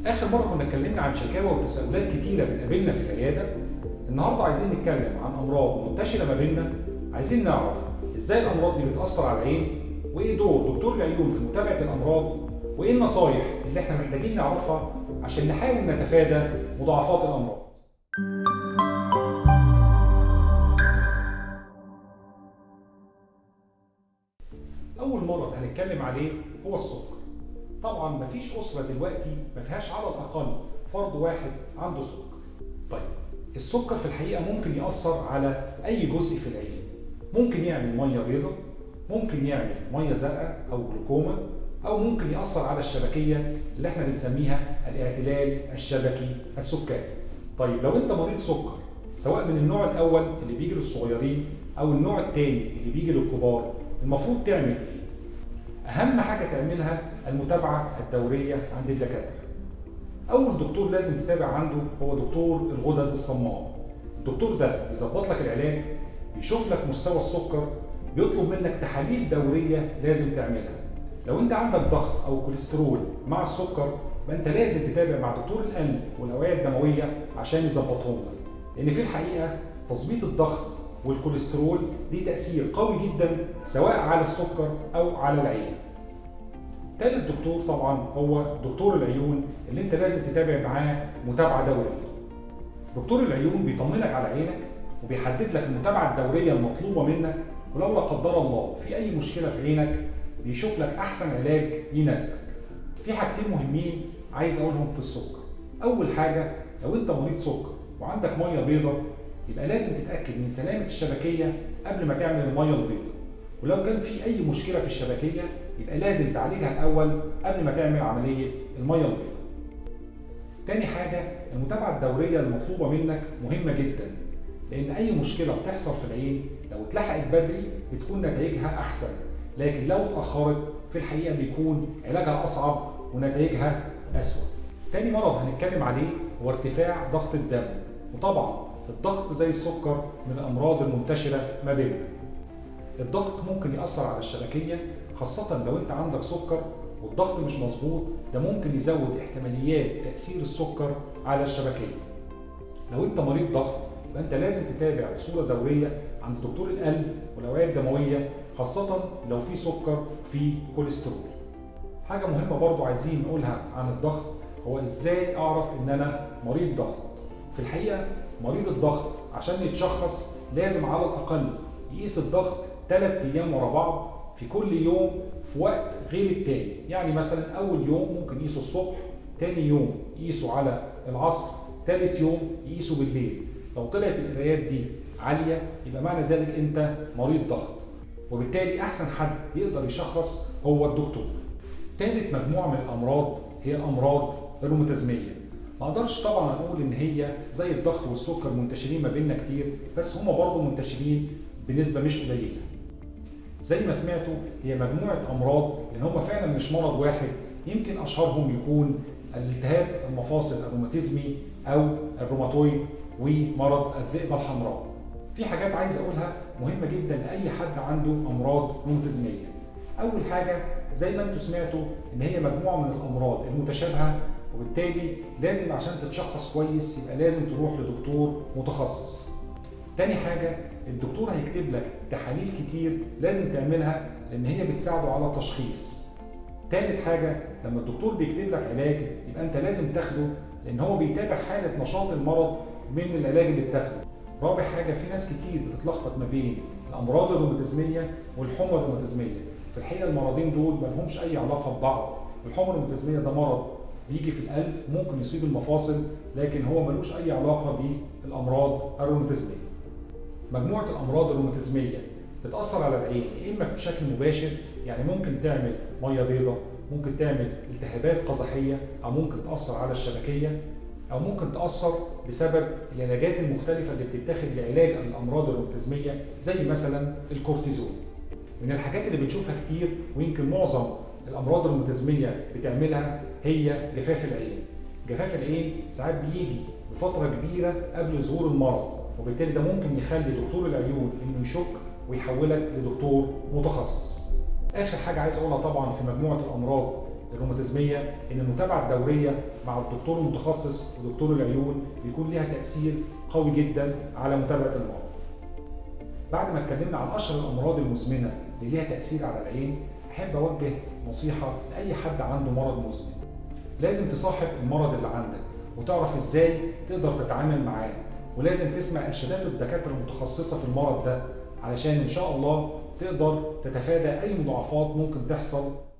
اخر مره كنا اتكلمنا عن شكاوى وتساؤلات كتيره بتقابلنا في العياده النهارده عايزين نتكلم عن امراض منتشره ما بيننا عايزين نعرف ازاي الامراض دي بتاثر على العين وايه دور دكتور العيون في متابعه الامراض وايه النصايح اللي احنا محتاجين نعرفها عشان نحاول نتفادى مضاعفات الامراض اول مرض هنتكلم عليه هو السكر طبعا مفيش اسره دلوقتي ما فيهاش على الاقل فرد واحد عنده سكر طيب السكر في الحقيقه ممكن ياثر على اي جزء في العين ممكن يعمل ميه بيضاء ممكن يعمل ميه زرقاء او جلوكوما او ممكن ياثر على الشبكيه اللي احنا بنسميها الاعتلال الشبكي السكري طيب لو انت مريض سكر سواء من النوع الاول اللي بيجي للصغيرين او النوع الثاني اللي بيجي للكبار المفروض تعمل ايه اهم حاجه تعملها المتابعه الدوريه عند الدكاتره اول دكتور لازم تتابع عنده هو دكتور الغدد الصماء الدكتور ده يظبط لك العلاج بيشوف لك مستوى السكر بيطلب منك تحاليل دوريه لازم تعملها لو انت عندك ضغط او كوليسترول مع السكر يبقى انت لازم تتابع مع دكتور القلب والاوعيه الدمويه عشان يظبطهم لك لان في الحقيقه تظبيط الضغط والكوليسترول ليه تاثير قوي جدا سواء على السكر او على العين تالت دكتور طبعا هو دكتور العيون اللي انت لازم تتابع معاه متابعه دوريه دكتور العيون بيطمنك على عينك وبيحدد لك المتابعه الدوريه المطلوبه منك ولو لا قدر الله في اي مشكله في عينك بيشوف لك احسن علاج يناسبك في حاجتين مهمين عايز اقولهم في السكر اول حاجه لو انت مريض سكر وعندك ميه بيضاء يبقى لازم تتاكد من سلامه الشبكيه قبل ما تعمل الميه البيضاء ولو كان في اي مشكله في الشبكيه يبقى لازم تعالجها الاول قبل ما تعمل عمليه الميه البيضاء تاني حاجه المتابعه الدوريه المطلوبه منك مهمه جدا لان اي مشكله بتحصل في العين لو اتلحقت بدري بتكون نتائجها احسن لكن لو اتاخرت في الحقيقه بيكون علاجها اصعب ونتائجها اسوأ تاني مرض هنتكلم عليه هو ارتفاع ضغط الدم وطبعا الضغط زي السكر من الامراض المنتشره ما بيننا الضغط ممكن ياثر على الشبكيه خاصه لو انت عندك سكر والضغط مش مظبوط ده ممكن يزود احتماليات تاثير السكر على الشبكيه لو انت مريض ضغط يبقى انت لازم تتابع بصوره دوريه عند دكتور القلب والاوعيه الدمويه خاصه لو في سكر في كوليسترول حاجه مهمه برضو عايزين نقولها عن الضغط هو ازاي اعرف ان انا مريض ضغط في الحقيقه مريض الضغط عشان يتشخص لازم على الاقل يقيس الضغط ثلاث ايام ورا بعض في كل يوم في وقت غير التاني يعني مثلا اول يوم ممكن يقيسه الصبح تاني يوم يقيسه على العصر ثالث يوم يقيسه بالليل لو طلعت القرايات دي عاليه يبقى معنى ذلك انت مريض ضغط وبالتالي احسن حد يقدر يشخص هو الدكتور ثالث مجموعه من الامراض هي الامراض الروماتيزميه ما اقدرش طبعا اقول ان هي زي الضغط والسكر منتشرين ما بيننا كتير بس هم برضه منتشرين بنسبه مش قليله زي ما سمعتوا هي مجموعه امراض لان هم فعلا مش مرض واحد يمكن اشهرهم يكون الالتهاب المفاصل الروماتيزمي او الروماتويد ومرض الذئبه الحمراء في حاجات عايز اقولها مهمه جدا لاي حد عنده امراض روماتيزميه اول حاجه زي ما انتم سمعتوا ان هي مجموعه من الامراض المتشابهه وبالتالي لازم عشان تتشخص كويس يبقى لازم تروح لدكتور متخصص تاني حاجة الدكتور هيكتب لك تحاليل كتير لازم تعملها لأن هي بتساعده على التشخيص تالت حاجة لما الدكتور بيكتب لك علاج يبقى أنت لازم تاخده لأن هو بيتابع حالة نشاط المرض من العلاج اللي بتاخده رابع حاجة في ناس كتير بتتلخبط ما بين الأمراض الروماتيزمية والحمى الروماتيزمية في الحقيقة المرضين دول ما لهمش أي علاقة ببعض الحمى الروماتيزمية ده مرض بيجي في القلب ممكن يصيب المفاصل لكن هو ملوش اي علاقه بالامراض الروماتيزميه. مجموعه الامراض الروماتيزميه بتاثر على العين يا اما بشكل مباشر يعني ممكن تعمل ميه بيضاء ممكن تعمل التهابات قزحيه او ممكن تاثر على الشبكيه او ممكن تاثر بسبب العلاجات المختلفه اللي بتتاخد لعلاج الامراض الروماتيزميه زي مثلا الكورتيزون. من الحاجات اللي بنشوفها كتير ويمكن معظم الامراض الروماتيزميه بتعملها هي جفاف العين جفاف العين ساعات بيجي بفتره كبيره قبل ظهور المرض وبالتالي ده ممكن يخلي دكتور العيون انه يشك ويحولك لدكتور متخصص اخر حاجه عايز اقولها طبعا في مجموعه الامراض الروماتيزميه ان المتابعه الدوريه مع الدكتور المتخصص ودكتور العيون بيكون ليها تاثير قوي جدا على متابعه المرض. بعد ما اتكلمنا عن اشهر الامراض المزمنه اللي ليها تاثير على العين احب اوجه نصيحه لاي حد عنده مرض مزمن. لازم تصاحب المرض اللي عندك وتعرف ازاي تقدر تتعامل معاه ولازم تسمع ارشادات الدكاتره المتخصصه في المرض ده علشان ان شاء الله تقدر تتفادى اي مضاعفات ممكن تحصل